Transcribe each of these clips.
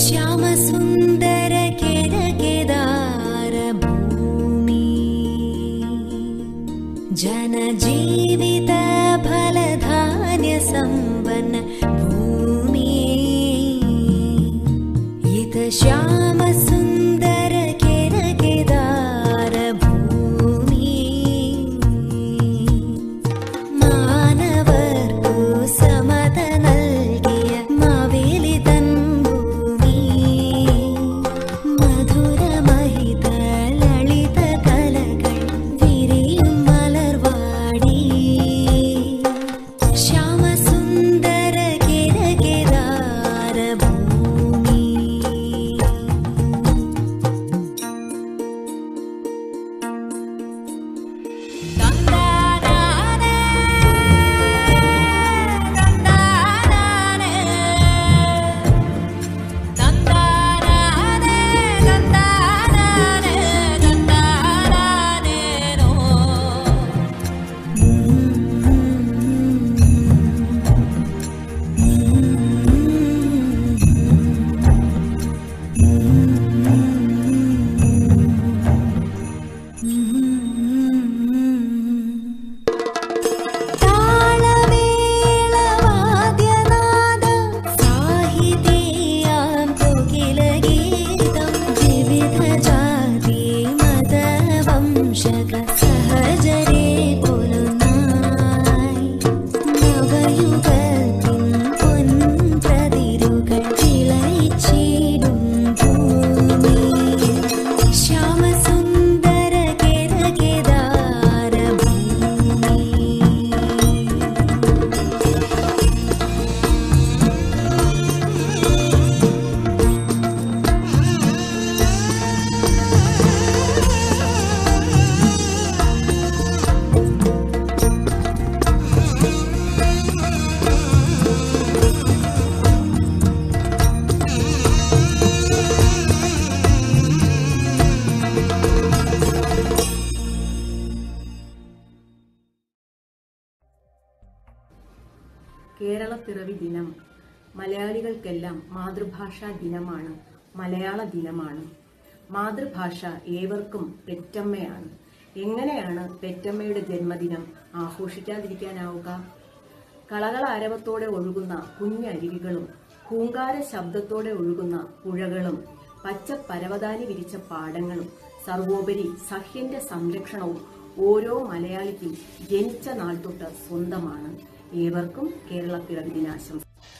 ശ്യാമസുന്ദര കേരകേദാര ഭൂമി ജനജീവിത ഫലധാന്യ സമ്പന്ന ഭൂമി ഇത് ശ്യാമസുന്ദര കേരകേദാര ഭൂമി മാനവർക്കു സമത നൽകിയ മാവേലി തൻ ഭൂമി മധുരമഹിത ലളിത കലകൾ വിരിയും മലർവാടി ശ്യാമസുന്ദര കിരകിരാര ഭൂമി താളമേളവാദ്യനാദം സാഹിതീയാം കോകിലഗീതം വിവിധ ജാതി മതവംശക സഹജരേ പൊലുനായി നവയുഗത്തിൻ പൊൻപ്രതിരുകൾ തിളയിച്ചിടും ഭൂമി ശ്യാമസുന്ദര കേരകേദാര ഭൂമി കേരളപ്പിറവി ദിനം മലയാളികൾക്കെല്ലാം മാതൃഭാഷാ ദിനമാണ് മലയാള ദിനമാണ് മാതൃഭാഷ ഏവർക്കും പെറ്റമ്മയാണ് എങ്ങനെയാണ് പെറ്റമ്മയുടെ ജന്മദിനം ആഘോഷിക്കാതിരിക്കാനാവുക കളകള ആരവത്തോടെ ഒഴുകുന്ന കുഞ്ഞരുവികളും ഹൂങ്കാര ശബ്ദത്തോടെ ഒഴുകുന്ന പുഴകളും പച്ച പരവതാനി വിരിച്ച പാടങ്ങളും സർവോപരി സഹ്യന്റെ സംരക്ഷണവും ഓരോ മലയാളിക്കും ജനിച്ച നാൾ തൊട്ട് സ്വന്തമാണ് ഏവർക്കും കേരള പിറവി ദിനാശംസ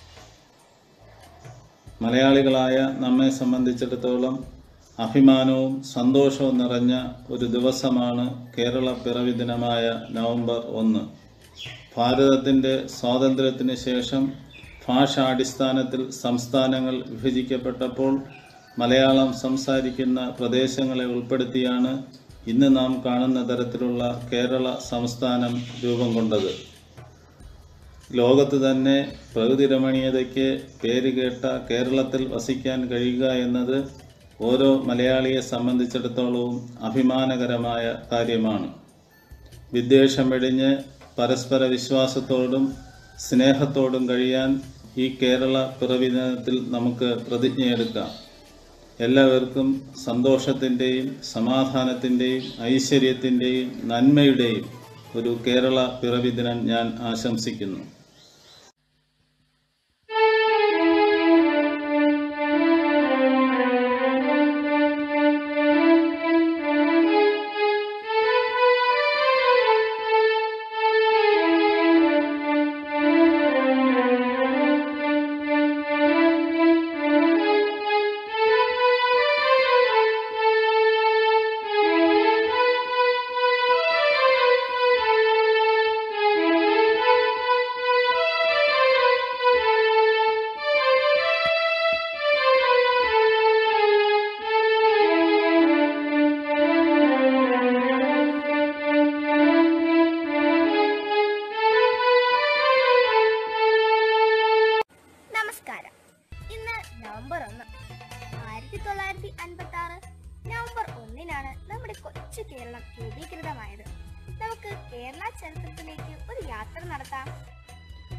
മലയാളികളായ നമ്മെ സംബന്ധിച്ചിടത്തോളം അഭിമാനവും സന്തോഷവും നിറഞ്ഞ ഒരു ദിവസമാണ് കേരള പിറവി ദിനമായ നവംബർ ഒന്ന് ഭാരതത്തിൻ്റെ സ്വാതന്ത്ര്യത്തിന് ശേഷം ഭാഷാടിസ്ഥാനത്തിൽ സംസ്ഥാനങ്ങൾ വിഭജിക്കപ്പെട്ടപ്പോൾ മലയാളം സംസാരിക്കുന്ന പ്രദേശങ്ങളെ ഉൾപ്പെടുത്തിയാണ് ഇന്ന് നാം കാണുന്ന തരത്തിലുള്ള കേരള സംസ്ഥാനം രൂപം കൊണ്ടത് ലോകത്ത് തന്നെ പ്രകൃതി രമണീയതയ്ക്ക് പേരുകേട്ട കേരളത്തിൽ വസിക്കാൻ കഴിയുക എന്നത് ഓരോ മലയാളിയെ സംബന്ധിച്ചിടത്തോളവും അഭിമാനകരമായ കാര്യമാണ് വിദ്വേഷം വെടിഞ്ഞ് പരസ്പര വിശ്വാസത്തോടും സ്നേഹത്തോടും കഴിയാൻ ഈ കേരള പിറവി ദിനത്തിൽ നമുക്ക് പ്രതിജ്ഞയെടുക്കാം എല്ലാവർക്കും സന്തോഷത്തിൻ്റെയും സമാധാനത്തിൻ്റെയും ഐശ്വര്യത്തിൻ്റെയും നന്മയുടെയും ഒരു കേരള പിറവി ദിനം ഞാൻ ആശംസിക്കുന്നു നമസ്കാരം ഇന്ന് നവംബർ ഒന്ന് ആയിരത്തി തൊള്ളായിരത്തി അൻപത്തി ആറ് നവംബർ ഒന്നിനാണ് നമ്മുടെ കൊച്ചു കേരളം രൂപീകൃതമായത് നമുക്ക് കേരള ചരിത്രത്തിലേക്ക് ഒരു യാത്ര നടത്താം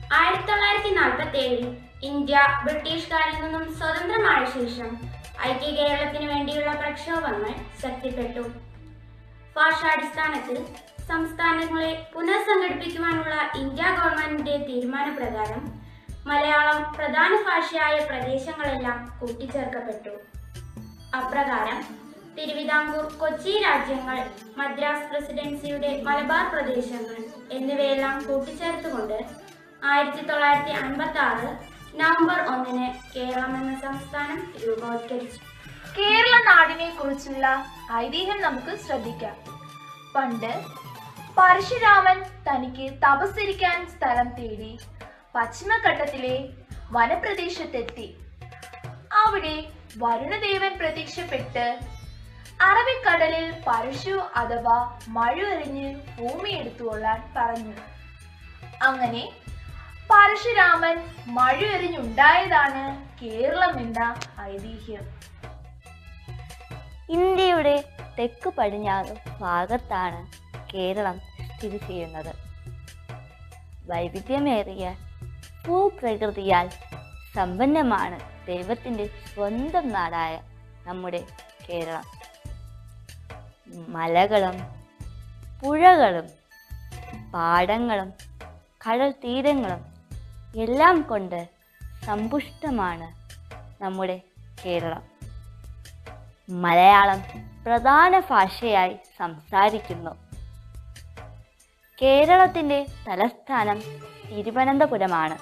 ആയിരത്തി തൊള്ളായിരത്തി നാൽപ്പത്തി ഏഴിൽ ഇന്ത്യ ബ്രിട്ടീഷുകാരിൽ നിന്നും സ്വതന്ത്രമായ ശേഷം ഐക്യ കേരളത്തിന് വേണ്ടിയുള്ള പ്രക്ഷോഭങ്ങൾ ശക്തിപ്പെട്ടു ഭാഷാടിസ്ഥാനത്തിൽ സംസ്ഥാനങ്ങളെ പുനഃസംഘടിപ്പിക്കുവാനുള്ള ഇന്ത്യ ഗവൺമെന്റിന്റെ തീരുമാനപ്രകാരം മലയാളം പ്രധാന ഭാഷയായ പ്രദേശങ്ങളെല്ലാം കൂട്ടിച്ചേർക്കപ്പെട്ടു അപ്രകാരം തിരുവിതാംകൂർ കൊച്ചി രാജ്യങ്ങൾ മദ്രാസ് പ്രസിഡൻസിയുടെ മലബാർ പ്രദേശങ്ങൾ എന്നിവയെല്ലാം കൂട്ടിച്ചേർത്തുകൊണ്ട് ആയിരത്തി തൊള്ളായിരത്തി അൻപത്തി ആറ് നവംബർ ഒന്നിന് കേരളം എന്ന സംസ്ഥാനം രൂപവത്കരിച്ചു കേരള നാടിനെ കുറിച്ചുള്ള ഐതിഹ്യം നമുക്ക് ശ്രദ്ധിക്കാം പണ്ട് പരശുരാമൻ തനിക്ക് തപസ്സിരിക്കാൻ സ്ഥലം തേടി പശ്ചിമഘട്ടത്തിലെ വനപ്രദേശത്തെത്തി അവിടെ വരുണദേവൻ പ്രത്യക്ഷപ്പെട്ട് അറബിക്കടലിൽ പരശു അഥവാ മഴുവെറിഞ്ഞ് ഭൂമി എടുത്തുകൊള്ളാൻ പറഞ്ഞു അങ്ങനെ പരശുരാമൻ മഴുവെറിഞ്ഞുണ്ടായതാണ് കേരളം എന്ന ഐതിഹ്യം ഇന്ത്യയുടെ തെക്ക് പടിഞ്ഞാറ് ഭാഗത്താണ് കേരളം സ്ഥിതി ചെയ്യുന്നത് വൈവിധ്യമേറിയ ഭൂപ്രകൃതിയാൽ സമ്പന്നമാണ് ദൈവത്തിൻ്റെ സ്വന്തം നാടായ നമ്മുടെ കേരളം മലകളും പുഴകളും പാടങ്ങളും കടൽ തീരങ്ങളും എല്ലാം കൊണ്ട് സമ്പുഷ്ടമാണ് നമ്മുടെ കേരളം മലയാളം പ്രധാന ഭാഷയായി സംസാരിക്കുന്നു കേരളത്തിൻ്റെ തലസ്ഥാനം തിരുവനന്തപുരമാണ്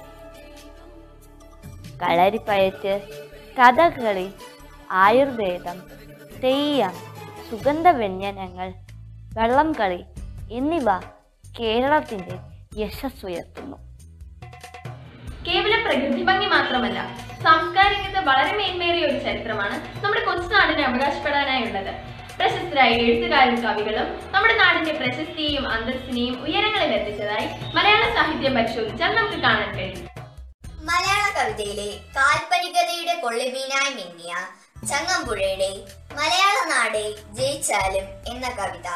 കളരിപ്പയറ്റ് കഥകളി ആയുർവേദം തെയ്യം സുഗന്ധവ്യഞ്ജനങ്ങൾ വള്ളംകളി എന്നിവ കേരളത്തിൻ്റെ യശസ്സുയർത്തുന്നു കേവലം പ്രകൃതി ഭംഗി മാത്രമല്ല സാംസ്കാരികത വളരെ മേന്മേറിയ ഒരു ചരിത്രമാണ് നമ്മുടെ കൊച്ചുനാടിന് അവകാശപ്പെടാനായുള്ളത് പ്രശസ്തരായ എഴുത്തുകാരും കവികളും നമ്മുടെ നാടിന്റെ പ്രശസ്തിയെയും അന്തസ്സിനെയും ഉയരങ്ങളിൽ എത്തിച്ചതായി മലയാള സാഹിത്യം പരിശോധിച്ചാൽ നമുക്ക് കാണാൻ കഴിയും മലയാള കവിതയിലെ കാൽപ്പനികതയുടെ കൊള്ളിമീനായി മിന്നിയ ചങ്ങമ്പുഴയുടെ മലയാള നാട് ജയിച്ചാലും എന്ന കവിത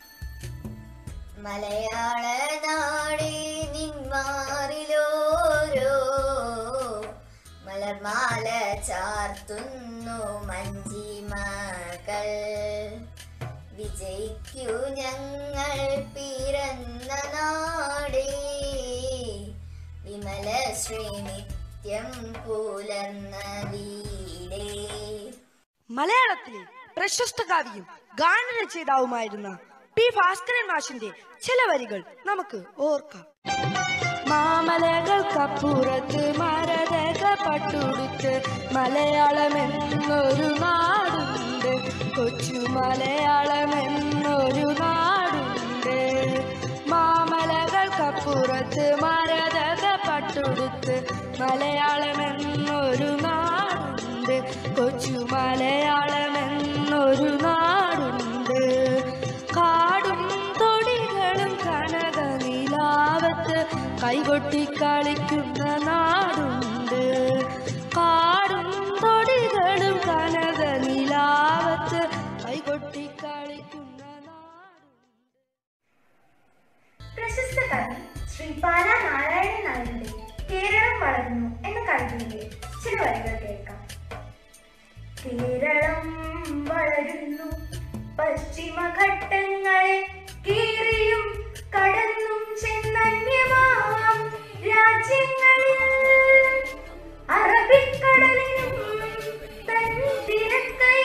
മലയാള നാടേ നിന്മാറിലോരോ മലർമാല ചാർത്തുന്നു മഞ്ജിമകൾ വിജയിക്കൂ ഞങ്ങൾ പിറന്ന നാടേ വിമല ശ്രീനിത്യം പുലർന്ന വീടേ മലയാളത്തിലെ പ്രശസ്ത കവിയും ഗാനരചയിതാവുമായിരുന്ന പി ഭാസ്കരൻ മാഷിന്റെ ചില വരികൾ നമുക്ക് ഓർക്കാം മാമലകൾക്കപ്പുറത്ത് മരതക പട്ടുടുത്ത് മലയാളമെന്നൊരു നാടുണ്ട് കൊച്ചു മലയാളമെന്നൊരു നാടുണ്ട് മാമലകൾക്കപ്പുറത്ത് മരതക പട്ടുടുത്ത് മലയാളമെന്നൊരു നാടുണ്ട് കൊച്ചു മലയാളമെന്നൊരു നാടുണ്ട് കാടും തൊടികളും കനക നിലാവത്ത് കൈകൊട്ടി കളിക്കുന്ന നാടുണ്ട് കാടും തൊടികളും കനക നിലാവത്ത് കൈകൊട്ടി കളിക്കുന്ന നാടുണ്ട് പ്രശസ്ത കവി ശ്രീ പാല നാരായണൻ നായരുടെ കേരളം വളർന്നു എന്ന കവിതയിലെ ചില വരികൾ കേൾക്കാം കേരളം വളരുന്നു പശ്ചിമഘട്ടങ്ങളെ കീറിയും കടന്നും ചെന്നന്യമാം രാജ്യങ്ങളിൽ അറബിക്കടലിനും തൻ തിരക്കൈ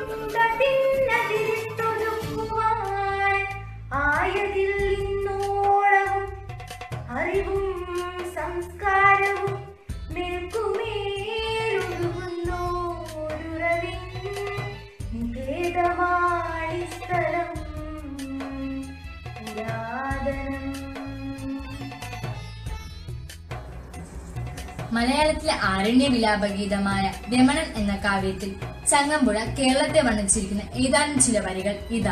കൊണ്ടതിനതിരിട്ടൊതുക്കുവാൻ ആയതിൽ ഇന്നോളവും അറിവും സംസ്കാരവും മേൽക്കുമേലൊഴുകുന്നോരുറവിൻ നികേതമാണി സ്ഥലം പുരാതനം മലയാളത്തിലെ ആരണ്യ വിലാപഗീതമായ രമണൻ എന്ന കാവ്യത്തിൽ ചങ്ങമ്പുഴ കേരളത്തെ വർണ്ണിച്ചിരിക്കുന്ന ഏതാനും ചില വരികൾ ഇതാ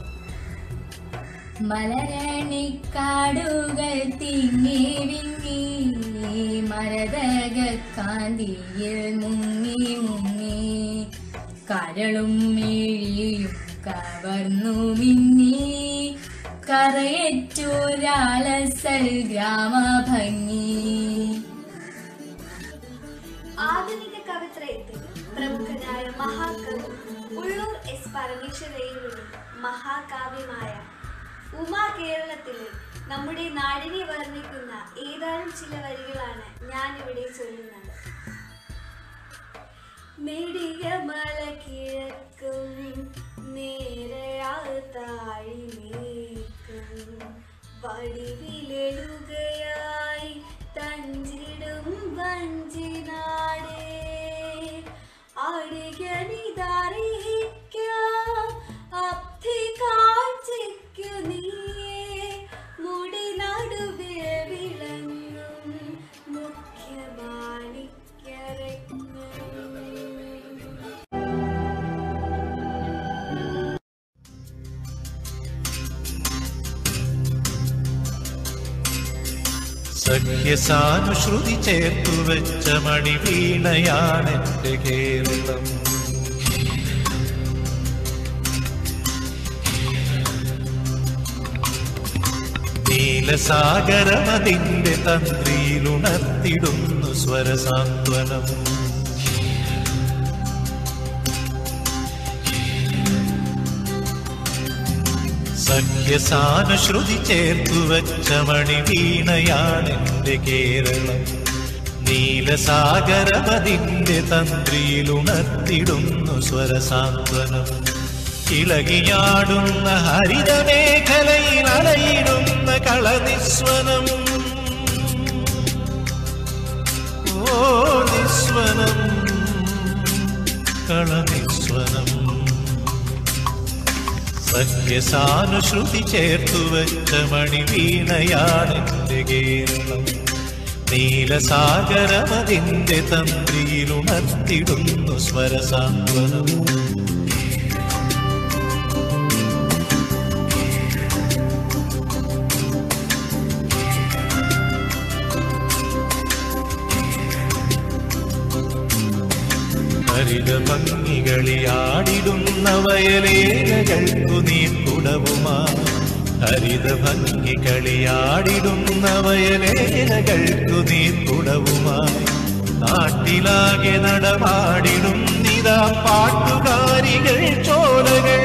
മലരണിക്കാടുകൾ തിങ്ങി വിങ്ങി മരതക കാന്തിയിൽ മുങ്ങി മുങ്ങി കരളും മിഴിയും കവർന്നു മിന്നി കറയേറ്റോരാലസൽ ഗ്രാമഭംഗി ആധുനിക കവിത്രയത്തിൽ പ്രമുഖനായ മഹാകവി ഉള്ളൂർ എസ് പരമേശ്വരയുടെ മഹാകാവ്യമായ ഉമാ കേരളത്തിലെ നമ്മുടെ നാടിനെ വർണ്ണിക്കുന്ന ഏതാനും ചില വരികളാണ് ഞാനിവിടെ ചൊല്ലുന്നത് നെടിയ മല കിഴക്കും നേരയാൾ താഴി നീക്കും വടിവിലെഴുകയായി തഞ്ചിടും വഞ്ചിനാടേ അടികനിതറിയിക്കാം അബ്ധി കാഴ്ചയ്ക്കു നീയേ മുടി നടുവിൽ വിളങ്ങും മുഖ്യമാണിക്യരത്നം സഖ്യസാനുശ്രുതി ചേർത്തു വെച്ച മണിവീണയാണെന്റെ കേരളം നീലസാഗരമതിന്റെ തന്ത്രിയിലുണർത്തിടുന്നു സ്വരസാന്ത്വനം സഖ്യസാനുശ്രുതി ചേർത്തു വെച്ച മണിവീണയാണെന്റെ കേരളം നീലസാഗരമതിന്റെ തന്ത്രിയിലുണർത്തിടുന്നു സ്വരസാന്ത്വനം ഇളകിയാടുന്ന ഹരിതമേഖലയിൽ അലയിടുന്ന കളനിസ്വനം ഓ നിസ്വനം കളനിസ്വനം സഖ്യസാനുശ്രുതി ചേർത്തു വെച്ച മണിവീണയാണെന്റെ കേരളം നീലസാഗരമതിന്റെ തന്ത്രിയിലുണർത്തിടുന്നു സ്വരസാന്ത്വനം ഹരിത ഭംഗികളിയാടിടുന്ന വയലേലകൾക്കു നീർക്കുടവുമാ ഹരിത ഭംഗികളിയാടിടുന്ന വയലേലകൾക്കു നീർക്കുടവുമായി നാട്ടിലാകെ നടമാടിടും നിതാ പാട്ടുകാരികൾ ചോലകൾ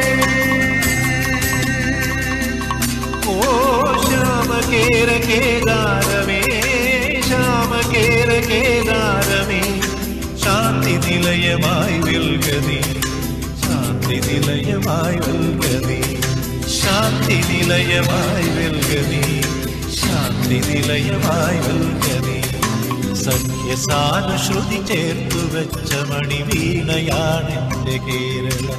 ഓ ശ്യാമകേര കേദാരമേ ശ്യാമകേര കേദാരമേ ശാന്തി നിലയമായി വിൽഗതി ശാന്തി നിലയമായി വിൽഗതി ശാന്തി നിലയമായി വിൽഗതി ശാന്തി നിലയമായി വിൽഗതി സഖ്യസാനുശ്രുതി ചേർത്തു വെച്ച മണിവീണയാണെന്റെ കേരളം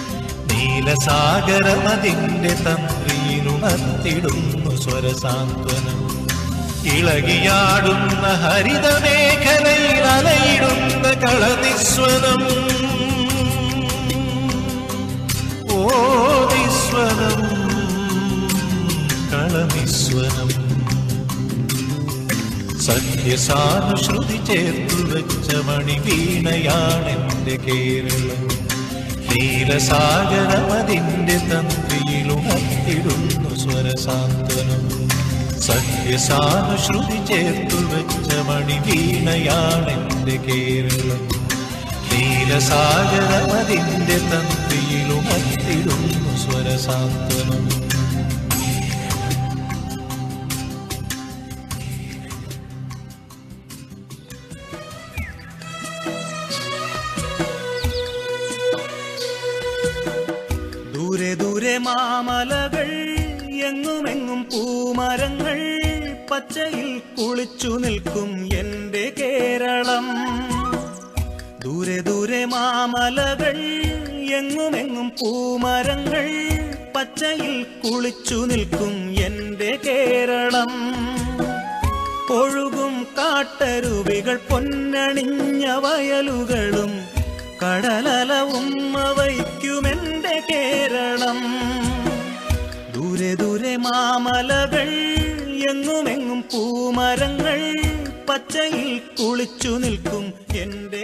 നീലസാഗരമതിന്റെ തന്ത്രിയിലുണർത്തിടുന്നു സ്വരസാന്ത്വനം ഇളകിയാടുന്ന ഹരിതമേഖലയിൽ അലയിടുന്ന കളനിസ്വനം ഓ നിസ്വനം കളനിസ്വനം സഖ്യസാനുശ്രുതി ചേർത്തു വെച്ച മണിവീണയാണെന്റെ കേരളം നീലസാഗരമതിന്റെ തന്ത്രിയിലുണർത്തിടുന്നു സ്വരസാന്ത്വനം സഖ്യസാനുശ്രുതി ചേർത്തു വെച്ച മണിവീണയാണെന്റെ കേരളം നീലസാഗരമതിന്റെ തന്ത്രിയിലുണർത്തിടുന്നു സ്വരസാന്ത്വനം ദൂരെ ദൂരെ മാമലകൾ എങ്ങുമെങ്ങും പൂമരങ്ങൾ പച്ചയിൽ കുളിച്ചു നിൽക്കും എന്റെ കേരളം ദൂരെ ദൂരെ മാമലകൾ എങ്ങുമെങ്ങും പൂമരങ്ങൾ പച്ചയിൽ കുളിച്ചു നിൽക്കും എന്റെ കേരളം ഒഴുകും കാട്ടരുവികൾ പൊന്നണിഞ്ഞ വയലുകളും കടലലവും വയ്ക്കുമെന്റെ കേരളം ദൂരെ ദൂരെ മാമലകൾ എങ്ങുമെങ്ങും പൂമരങ്ങൾ പച്ചയിൽ കുളിച്ചു നിൽക്കും എന്റെ